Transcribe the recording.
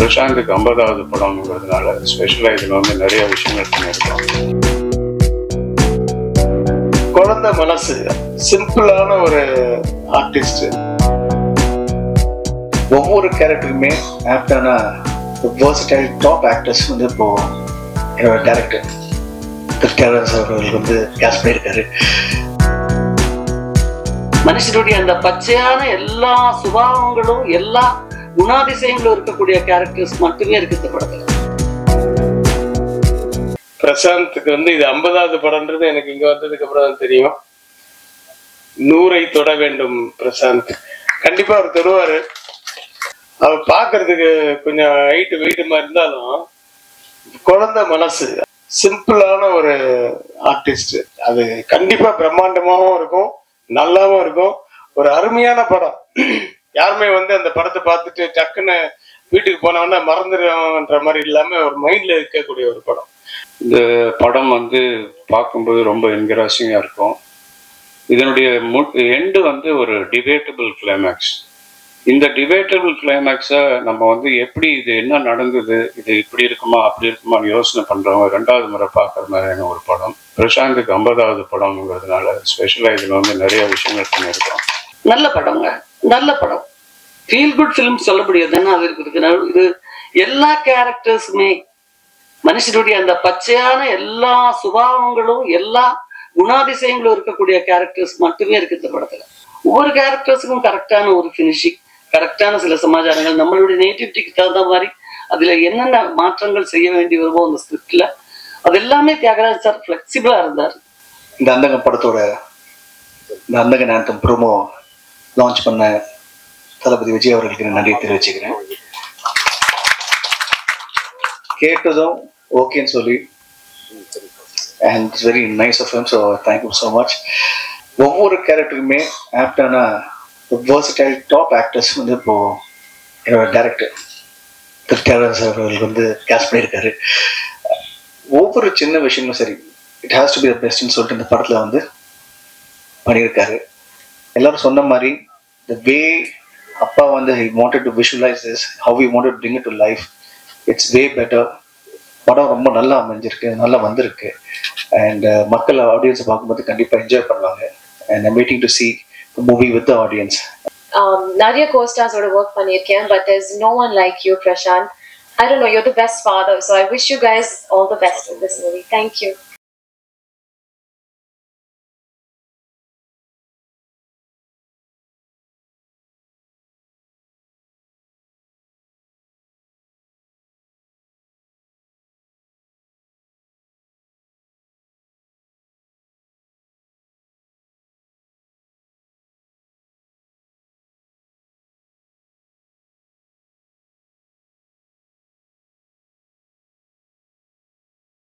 பிரசாந்துக்கு ஐம்பதாவது படம்ங்கிறதுனால ஸ்பெஷலாக இதில் வந்து நிறைய விஷயங்கள் பண்ணியிருக்கோம் குழந்தை மனசு சிம்பிளான ஒரு ஆர்டிஸ்ட் ஒவ்வொரு கேரக்டருமே ஆப்டான வேர்சடைல் டாப் ஆக்டர்ஸ் வந்து இப்போ என்னோட டேரக்டர் கிருத்தியாரன் அவர்கள் வந்து கேஸ் பண்ணியிருக்காரு மனுஷனுடைய அந்த பச்சையான எல்லா சுபாவங்களும் எல்லா குணாதிசயங்களும் இருக்கக்கூடிய கேரக்டர்ஸ் மட்டுமே இருக்கு இந்த படத்துல பிரசாந்த்க்கு வந்து இது ஐம்பதாவது படம்ன்றது எனக்கு இங்க வந்ததுக்கு அப்புறம் தான் தெரியும் நூறை தொட வேண்டும் பிரசாந்த் கண்டிப்பா அவர் தொடுவாரு அவர் பார்க்கிறதுக்கு கொஞ்சம் ஹைட் வெயிட்டுமா இருந்தாலும் குழந்தை மனசு சிம்பிளான ஒரு ஆர்டிஸ்ட் அது கண்டிப்பா பிரம்மாண்டமாவும் இருக்கும் நல்லாவும் இருக்கும் ஒரு அருமையான படம் யாருமே வந்து அந்த படத்தை பார்த்துட்டு டக்குன்னு வீட்டுக்கு போனவொடனே மறந்துடுன்ற மாதிரி இல்லாம ஒரு மைண்ட்ல இருக்கக்கூடிய ஒரு படம் இந்த படம் வந்து பார்க்கும்போது ரொம்ப என்கரேஜிங்காக இருக்கும் இதனுடைய எண்டு வந்து ஒரு டிபேட்டபிள் கிளைமேக்ஸ் இந்த டிபேட்டபிள் கிளைமேக்ஸை நம்ம வந்து எப்படி இது என்ன நடந்தது இது இப்படி இருக்குமா அப்படி இருக்குமான்னு யோசனை பண்ணுறவங்க ரெண்டாவது முறை பார்க்குற மாதிரியான ஒரு படம் பிரசாந்துக்கு ஐம்பதாவது படம்ங்கிறதுனால ஸ்பெஷலாக இதில் வந்து நிறைய விஷயங்கள் பண்ணியிருக்கோம் நல்ல படங்க நல்ல படம் ஃபீல் குட் ஃபிலிம் சொல்ல முடியாது ஏன்னா அது இருக்குது இது எல்லா கேரக்டர்ஸுமே மனுஷனுடைய அந்த பச்சையான எல்லா சுபாவங்களும் எல்லா குணாதிசயங்களும் இருக்கக்கூடிய கேரக்டர்ஸ் மட்டுமே இருக்கு இந்த படத்துல ஒவ்வொரு கேரக்டர்ஸுக்கும் கரெக்டான ஒரு ஃபினிஷிங் கரெக்டான சில சமாச்சாரங்கள் நம்மளுடைய நேட்டிவிட்டிக்கு தகுந்த மாதிரி அதுல என்னென்ன மாற்றங்கள் செய்ய வேண்டி வருமோ அந்த ஸ்கிரிப்ட்ல அது எல்லாமே தியாகராஜ் சார் ஃபிளெக்சிபிளா இருந்தார் இந்த அந்தகம் படத்தோட இந்த அந்தகன் ஆந்தம் ப்ரோமோ லான்ச் பண்ண தளபதி விஜய் அவர்களுக்கு நான் நன்றி தெரிவிச்சுக்கிறேன் கேட்டதும் ஓகேன்னு சொல்லி and it's very nice of him so thank you so much ஒவ்வொரு கேரக்டருமே ஆப்டான வேர்சடைல் டாப் ஆக்டர்ஸ் வந்து இப்போ என்னோட டேரக்டர் கிருத்தியாரன் சார் அவர்கள் வந்து கேஸ் பண்ணியிருக்காரு ஒவ்வொரு சின்ன விஷயமும் சரி it has to be the பெஸ்ட்னு சொல்லிட்டு இந்த படத்தில் வந்து பண்ணியிருக்காரு எல்லாரும் சொன்ன மாதிரி த வே அப்பா வந்து he wanted to visualise this how we wanted bring it to life it's way better படம் ரொம்ப நல்லா அமைஞ்சிருக்கு நல்லா வந்திருக்கு அண்ட் மக்கள் ஆடியன்ஸை பார்க்கும்போது கண்டிப்பாக என்ஜாய் பண்ணுவாங்க and I'm waiting to see movie with the audience um, Nadia co-stars would have worked Panirkian, but there's no one like you, Prashant. I don't know, you're the best father, so I wish you guys all the best in this movie. Thank you.